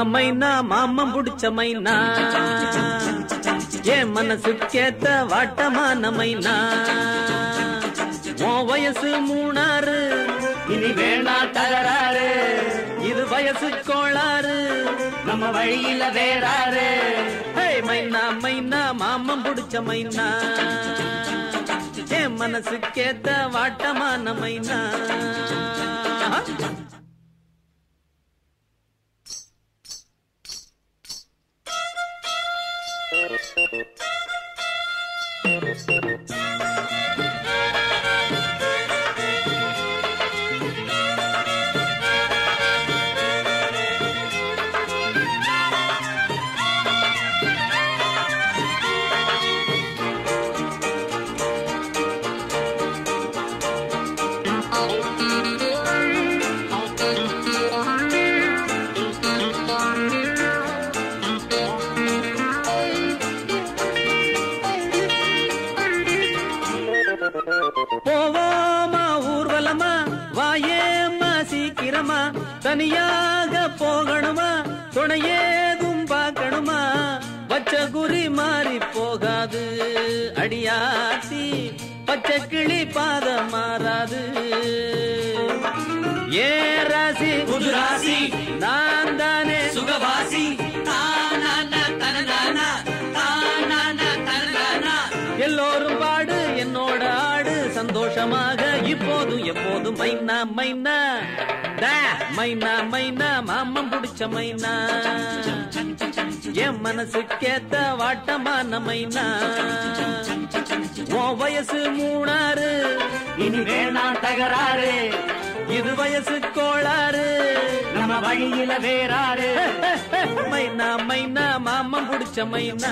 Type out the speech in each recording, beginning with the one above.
மைனா மாமம் புடிச்ச மைனா என் மனசுக்கேத்த வாட்டமான மைனா உன் வயசு மூணாறு இனி வேணா தகராறு இது வயசு கோளாறு நம்ம வழியில வேறாரு ஹே மைனா மைனா மாமம் புடிச்ச மைனா என் மனசுக்கேத்த வாட்டமான மைனா போவோமா ஊர்வலமா வாயேம்மா சீக்கிரமா தனியாக போகணுமா துணையேதும் பார்க்கணுமா பச்ச குறி மாறி போகாது அடியாத்தி பச்சை கிளி பாத மாறாது ஏ ராசி புது ராசி நான் தானே சுகவாசி தானானா தனதானா தானானா தனதானா எல்லோரும் பாடு என்னோட ஆடு சந்தோஷமாக இப்போதும் எப்போதும் மைனா மைனா டா, மைனா மைனா மாமம் புடிச்ச மைனா என் மனசுக்கேத்த வாட்டமான மைனா உன் வயசு மூணாறு இனி வேணா தகராறு இது வயசு கோளாறு நம்ம வழியில வேறாரு மைனா மைனா மாமம் புடிச்ச மைனா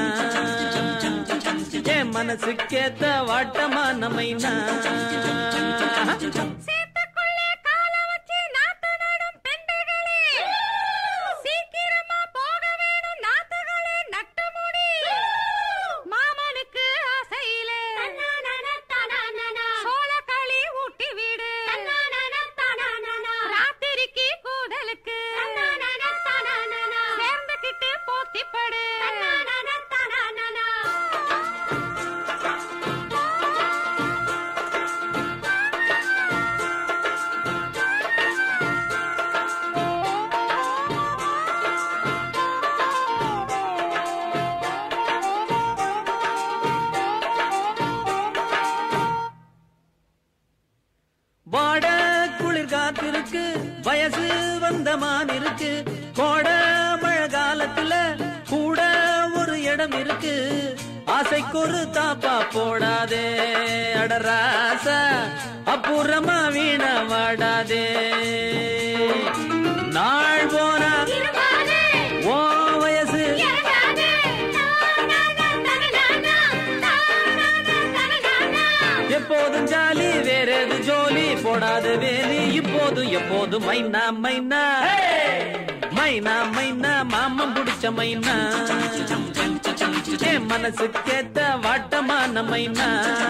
என் மனசுக்கேத்த வாட்டமான மைனா சேத்துக்குள்ளே கால வச்சு நாத்து நடும் பெண்டுகளே சீக்கிரமா போக வேணும் நாத்துகளே நட்டு முடி மாமனுக்கு ஆசையிலே சோளக்களி ஊட்டி வீடு ராத்திரிக்கு கூதலுக்கு சேர்ந்துகிட்டு போத்திப்படு வாட குளிர் காத்திருக்கு வயசு வந்த மான் இருக்கு கோட மழை காலத்துல கூட ஒரு இடம் இருக்கு ஆசைக்கு ஒரு தாப்பா போடாதே அடராசா அப்புறமா வீண வாடாதே நாள் போனா ஓ வயசு எப்போதும் ஜாலி வேற எது ஜோலி போடாத வேலி இப்போதும் எப்போதும் மைனா மைனா மைனா மைனா மாமம் புடிச்ச மைனா என் மனசுக்கேத்த வாட்டமான மைனா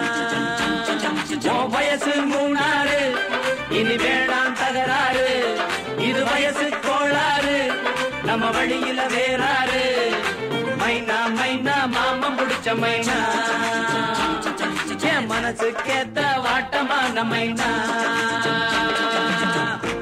உன் வயசு மூணாறு இனி வேணாம் தகராறு இது வயசு கோளாறு நம்ம வழியில வேறாரு மைனா மைனா மாமம் புடிச்ச மைனா என் மனசுக்கேத்த வாட்டமான மைனா